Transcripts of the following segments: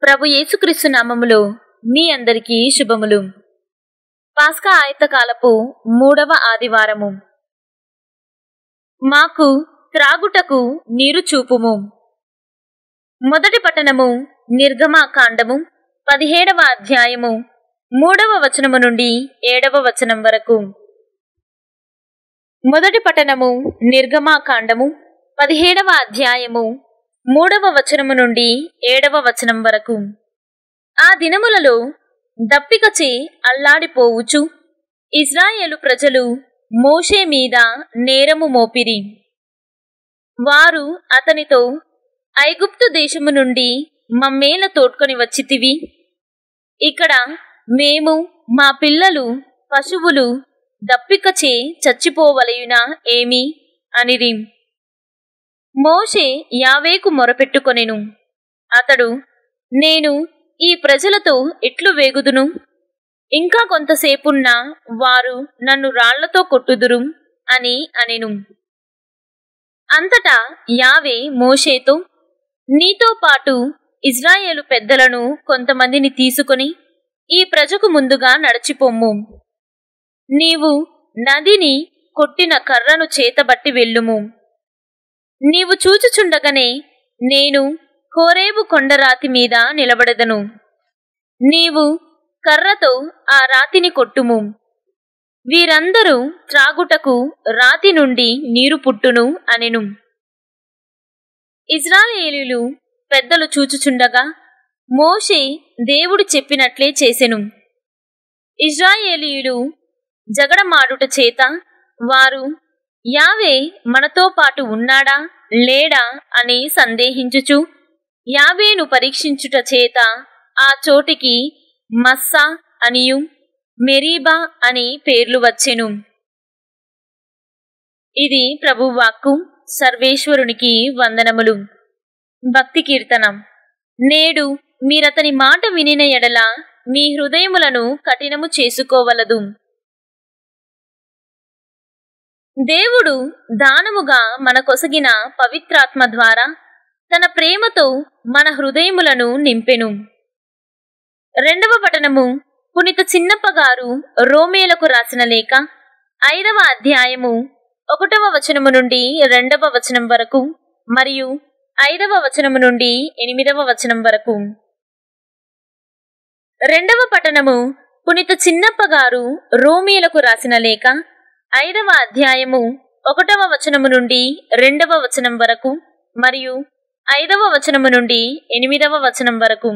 ప్రభు యేసుక్రీస్తు నామములో మీ అందరికీ శుభములు పాస్కా ఆయత్తకాలపు మూడవ ఆదివారము మాకు త్రాగుటకు నీరు చూపుము మొదటి పట్టణము నిర్గమాకాండము పదిహేడవ అధ్యాయము మూడవ వచనము నుండి ఏడవ వచనం వరకు మొదటి పట్టణము నిర్గమాకాండము పదిహేడవ అధ్యాయము మూడవ వచనము నుండి ఏడవ వచనం వరకు ఆ దినములలో దప్పికచే అల్లాడిపోవుచు ఇజ్రాయేలు ప్రజలు మోషే మీద నేరము మోపిరి వారు అతనితో ఐగుప్తు దేశము నుండి మమ్మేల తోడ్కొని వచ్చితివి ఇక్కడ మేము మా పిల్లలు పశువులు దప్పికచే చచ్చిపోవలయునా ఏమి అనిరి మోషే యావేకు మొరపెట్టుకొనెను అతడు నేను ఈ ప్రజలతో ఎట్లు వేగుదును ఇంకా కొంతసేపున్న వారు నన్ను రాళ్లతో కొట్టుదురు అని అనెను అంతటా యావే మోషేతో నీతో పాటు ఇజ్రాయేలు పెద్దలను కొంతమందిని తీసుకొని ఈ ప్రజకు ముందుగా నడిచిపోమ్ము నీవు నదిని కొట్టిన కర్రను చేతబట్టి వెళ్ళుము నీవు చూచుచుండగనే నేను హోరేబు కొండరాతి మీద నిలబడదను నీవు కర్రతో ఆ రాతిని కొట్టుము వీరందరూ త్రాగుటకు రాతి నుండి నీరు పుట్టును అనెను ఇజ్రాయేలీలు పెద్దలు చూచుచుండగా మోషే దేవుడు చెప్పినట్లే చేసెను ఇజ్రాయేలీయులు జగడమాడుట చేత వారు యావే మనతో పాటు ఉన్నాడా లేడా అని సందేహించుచు యావేను పరీక్షించుట చేత ఆ చోటికి మస్సా అనియు మెరీబా అని పేర్లు వచ్చెను ఇది ప్రభువాక్కు సర్వేశ్వరునికి వందనములు భక్తి కీర్తనం నేడు మీరతని మాట వినిన ఎడల మీ హృదయములను కఠినము చేసుకోవలదు దేవుడు దానముగా మనకొసగిన పవిత్రాత్మ ద్వారా తన ప్రేమతో మన హృదయములను నింపెను రెండవ పఠనము పునిత చిన్నప్ప గారు రోమేలకు రాసిన లేఖ ఐదవ అధ్యాయము ఒకటవ వచనము నుండి రెండవ వచనం వరకు మరియు ఐదవ వచనము నుండి ఎనిమిదవ వచనం వరకు రెండవ పఠనము పునిత చిన్నప్ప గారు రోమీలకు రాసిన లేఖ ఐదవ అధ్యాయము ఒకటవ వచనము నుండి రెండవ వచనం వరకు మరియు ఐదవ వచనము నుండి ఎనిమిదవ వచనం వరకు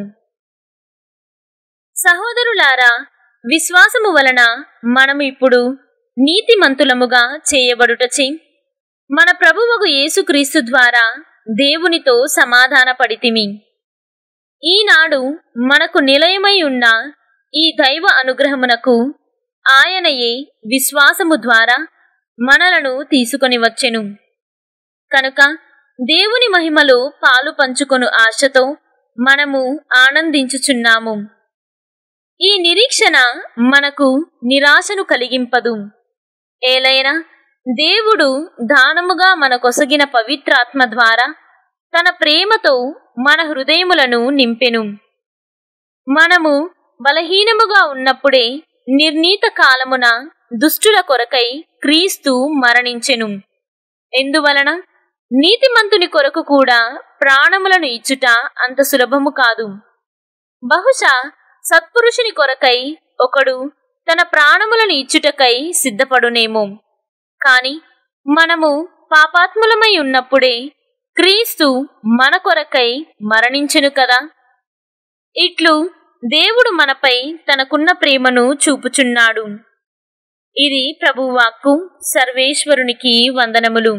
సహోదరులారా విశ్వాసము వలన మనము ఇప్పుడు నీతిమంతులముగా చేయబడుటచే మన ప్రభువగు యేసుక్రీస్తు ద్వారా దేవునితో సమాధానపడితిమి ఈనాడు మనకు నిలయమై ఉన్న ఈ దైవ అనుగ్రహమునకు ఆయనయే విశ్వాసము ద్వారా మనలను తీసుకొని వచ్చెను కనుక దేవుని మహిమలో పాలు పంచుకొను ఆశతో మనము ఆనందించుచున్నాము ఈ నిరీక్షణ మనకు నిరాశను కలిగింపదు ఏలైనా దేవుడు దానముగా మనకొసగిన పవిత్రాత్మ ద్వారా తన ప్రేమతో మన హృదయములను నింపెను మనము బలహీనముగా ఉన్నప్పుడే నిర్ణీత కాలమున దుష్టుల కొరకై క్రీస్తు మరణించెను ఎందువలన నీతిమంతుని కొరకు కూడా ప్రాణములను ఇచ్చుట అంత సులభము కాదు బహుశా సత్పురుషుని కొరకై ఒకడు తన ప్రాణములను ఇచ్చుటకై సిద్ధపడునేమో కాని మనము పాపాత్ములమై ఉన్నప్పుడే క్రీస్తు మన కొరకై మరణించెను కదా ఇట్లు దేవుడు మనపై తనకున్న ప్రేమను చూపుచున్నాడు ఇది ప్రభువాక్కు సర్వేశ్వరునికి వందనములు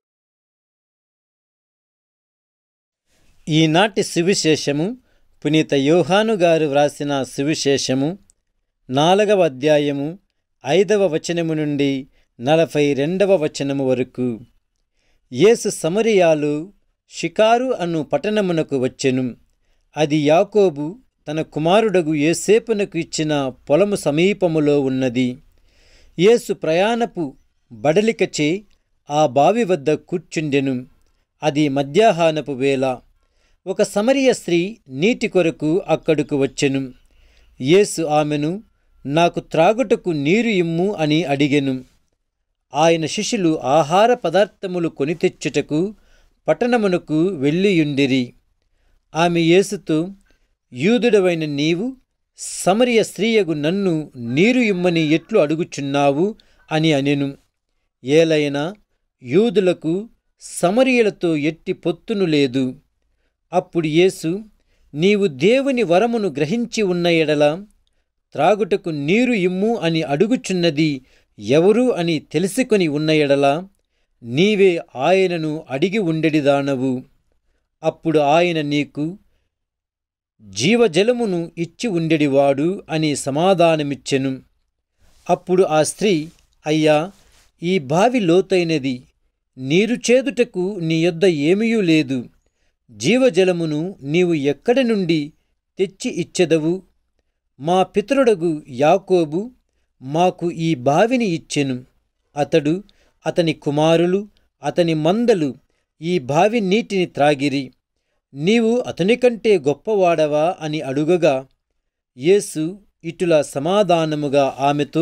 ఈనాటి సువిశేషము పునీత యోహాను గారు వ్రాసిన సువిశేషము నాలుగవ అధ్యాయము ఐదవ వచనము నుండి నలభై రెండవ వచనము వరకు యేసు సమరియాలు షికారు అను పట్టణమునకు వచ్చెను అది యాకోబు తన కుమారుడగు ఏసేపునకు ఇచ్చిన పొలము సమీపములో ఉన్నది యేసు ప్రయాణపు బడలికచే ఆ బావి వద్ద కూర్చుండెను అది మధ్యాహ్నపు వేళ ఒక సమరియ స్త్రీ నీటి కొరకు అక్కడకు వచ్చెను యేసు ఆమెను నాకు త్రాగుటకు నీరు ఇమ్ము అని అడిగెను ఆయన శిష్యులు ఆహార పదార్థములు కొని తెచ్చుటకు పట్టణమునకు వెళ్ళియుండిరి ఆమె యేసుతో యూదుడవైన నీవు సమరియ స్త్రీయగు నన్ను నీరు ఇమ్మని ఎట్లు అడుగుచున్నావు అని అనెను ఏలైనా యూదులకు సమరియలతో ఎట్టి పొత్తును లేదు అప్పుడు యేసు నీవు దేవుని వరమును గ్రహించి ఉన్న ఎడల త్రాగుటకు నీరు ఇమ్ము అని అడుగుచున్నది ఎవరు అని తెలుసుకొని ఉన్న ఎడల నీవే ఆయనను అడిగి ఉండెడిదానవు అప్పుడు ఆయన నీకు జీవజలమును ఇచ్చి ఉండెడివాడు అని సమాధానమిచ్చెను అప్పుడు ఆ స్త్రీ అయ్యా ఈ బావి లోతైనది నీరు చేదుటకు నీ యొద్ద ఏమీయూ లేదు జీవజలమును నీవు ఎక్కడి నుండి తెచ్చి ఇచ్చెదవు మా పితరుడగు యాకోబు మాకు ఈ బావిని ఇచ్చెను అతడు అతని కుమారులు అతని మందలు ఈ బావి నీటిని త్రాగిరి నీవు అతని కంటే గొప్పవాడవా అని అడుగగా యేసు ఇటుల సమాధానముగా ఆమెతో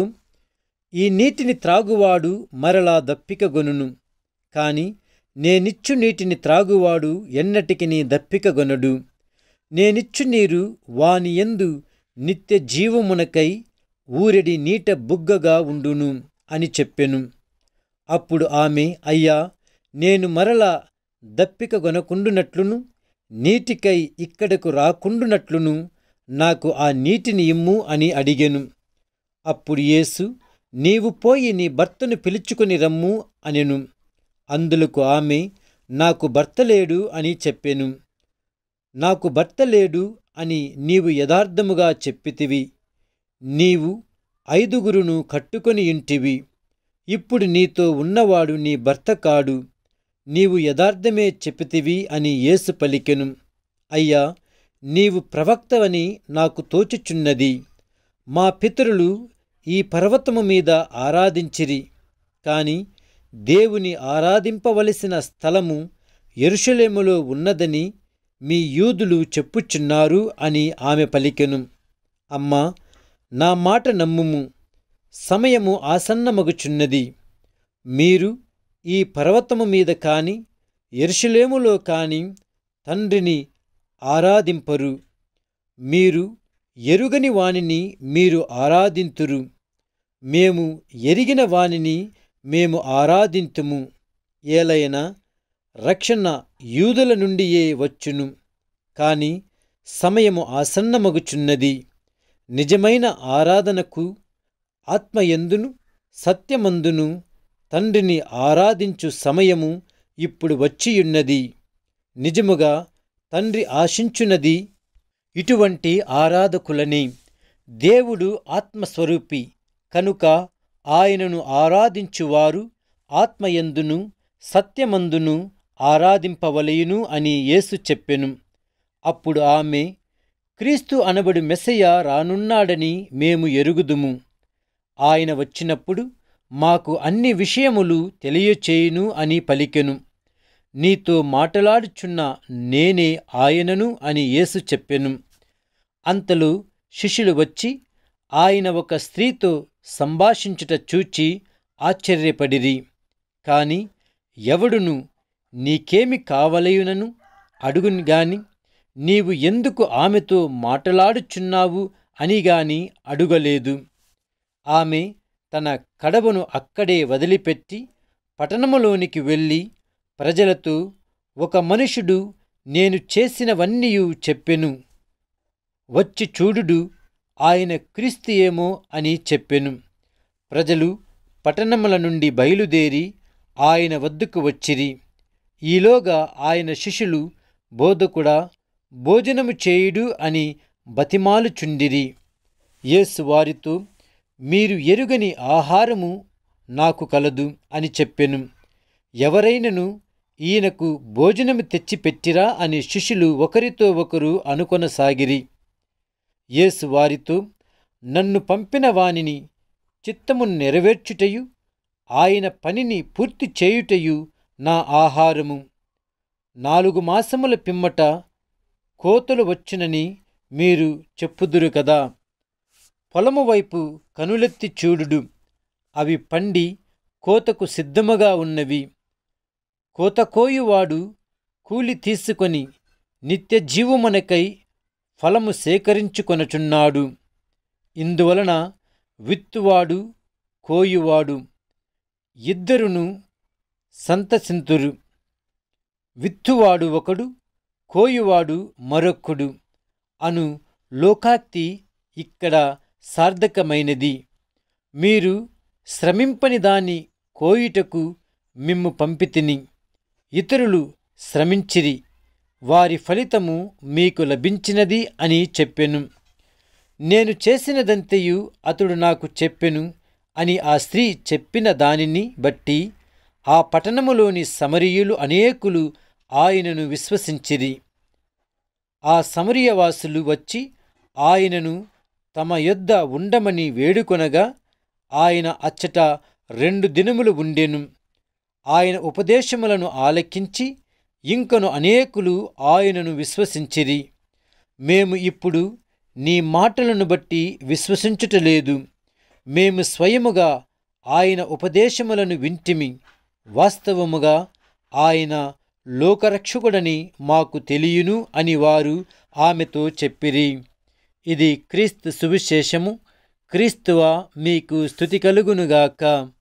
ఈ నీటిని త్రాగువాడు మరలా దప్పికగొనును కాని నేనిచ్చు నీటిని త్రాగువాడు ఎన్నటికి నీ దప్పికగొనడు నేనిచ్చు నీరు వాని యందు నిత్య జీవమునకై ఊరెడి నీట బుగ్గగా ఉండును అని చెప్పెను అప్పుడు ఆమె అయ్యా నేను మరలా దప్పిక గొనకుండునట్లును నీటికై ఇక్కడకు రాకుండునట్లును నాకు ఆ నీటిని ఇమ్ము అని అడిగెను అప్పుడు యేసు నీవు పోయి నీ భర్తను పిలుచుకుని రమ్ము అనెను అందులకు ఆమె నాకు భర్త లేడు అని చెప్పెను నాకు భర్త లేడు అని నీవు యథార్థముగా చెప్పితివి నీవు ఐదుగురును కట్టుకొని ఇంటివి ఇప్పుడు నీతో ఉన్నవాడు నీ భర్త కాడు నీవు యథార్థమే చెప్పితివి అని యేసు పలికెను అయ్యా నీవు ప్రవక్తవని నాకు తోచుచున్నది మా పితరులు ఈ పర్వతము మీద ఆరాధించిరి కాని దేవుని ఆరాధింపవలసిన స్థలము ఎరుషలేములో ఉన్నదని మీ యూదులు చెప్పుచున్నారు అని ఆమె పలికెను అమ్మా నా మాట నమ్ముము సమయము ఆసన్నమగుచున్నది మీరు ఈ పర్వతము మీద కాని ఎరుషలేములో కాని తండ్రిని ఆరాధింపరు మీరు ఎరుగని వానిని మీరు ఆరాధింతురు మేము ఎరిగిన వానిని మేము ఆరాధింతుము ఏలైనా రక్షణ యూదుల నుండియే వచ్చును కాని సమయము ఆసన్నమగుచున్నది నిజమైన ఆరాధనకు ఆత్మయందును సత్యమందును తండ్రిని ఆరాధించు సమయము ఇప్పుడు వచ్చియున్నది నిజముగా తండ్రి ఆశించున్నది ఇటువంటి ఆరాధకులని దేవుడు ఆత్మస్వరూపి కనుక ఆయనను ఆరాధించువారు ఆత్మయందును సత్యమందును ఆరాధింపవలయును అని యేసు చెప్పెను అప్పుడు ఆమె క్రీస్తు అనబడు మెస్సయ్య రానున్నాడని మేము ఎరుగుదుము ఆయన వచ్చినప్పుడు మాకు అన్ని విషయములు తెలియచేయును అని పలికెను నీతో మాటలాడుచున్న నేనే ఆయనను అని యేసు చెప్పెను అంతలో శిష్యులు వచ్చి ఆయన ఒక స్త్రీతో సంభాషించుట చూచి ఆశ్చర్యపడిరి కాని ఎవడును నీకేమి కావలయునను అడుగును గాని నీవు ఎందుకు ఆమెతో మాటలాడుచున్నావు అని గాని అడుగలేదు ఆమె తన కడవను అక్కడే వదిలిపెట్టి పట్టణములోనికి వెళ్ళి ప్రజలతో ఒక మనుషుడు నేను చేసినవన్నీయు చెప్పెను వచ్చి చూడుడు ఆయన క్రీస్తు ఏమో అని చెప్పెను ప్రజలు పట్టణముల నుండి బయలుదేరి ఆయన వద్దకు వచ్చిరి ఈలోగా ఆయన శిష్యులు బోధకుడా భోజనము చేయుడు అని బతిమాలుచుండిరి యేసు వారితో మీరు ఎరుగని ఆహారము నాకు కలదు అని చెప్పెను ఎవరైనను ఈయనకు భోజనము తెచ్చిపెట్టిరా అని శిష్యులు ఒకరితో ఒకరు అనుకొనసాగిరి యేసు వారితో నన్ను పంపిన వానిని చిత్తము నెరవేర్చుటయు ఆయన పనిని పూర్తి చేయుటయు నా ఆహారము నాలుగు మాసముల పిమ్మట కోతలు వచ్చునని మీరు చెప్పుదురు కదా పొలము వైపు కనులెత్తి చూడుడు అవి పండి కోతకు సిద్ధముగా ఉన్నవి కోతకోయువాడు కూలి తీసుకొని నిత్య జీవమునకై ఫలము సేకరించుకొనుచున్నాడు ఇందువలన విత్తువాడు కోయువాడు ఇద్దరును సంతసింతురు విత్తువాడు ఒకడు కోయువాడు మరొక్కడు అను లోకాక్తి ఇక్కడ సార్థకమైనది మీరు శ్రమింపని దాని కోయుటకు మిమ్ము పంపితిని ఇతరులు శ్రమించిరి వారి ఫలితము మీకు లభించినది అని చెప్పెను నేను చేసినదంతయు అతడు నాకు చెప్పెను అని ఆ స్త్రీ చెప్పిన దానిని బట్టి ఆ పట్టణములోని సమరీయులు అనేకులు ఆయనను విశ్వసించిరి ఆ సమరియవాసులు వచ్చి ఆయనను తమ యొద్ద ఉండమని వేడుకొనగా ఆయన అచ్చట రెండు దినములు ఉండెను ఆయన ఉపదేశములను ఆలకించి ఇంకను అనేకులు ఆయనను విశ్వసించిరి మేము ఇప్పుడు నీ మాటలను బట్టి విశ్వసించుటలేదు మేము స్వయముగా ఆయన ఉపదేశములను వింటిమి వాస్తవముగా ఆయన లోకరక్షకుడని మాకు తెలియను అని వారు ఆమెతో చెప్పిరి ఇది క్రీస్తు సువిశేషము క్రీస్తువ మీకు స్థుతి కలుగునుగాక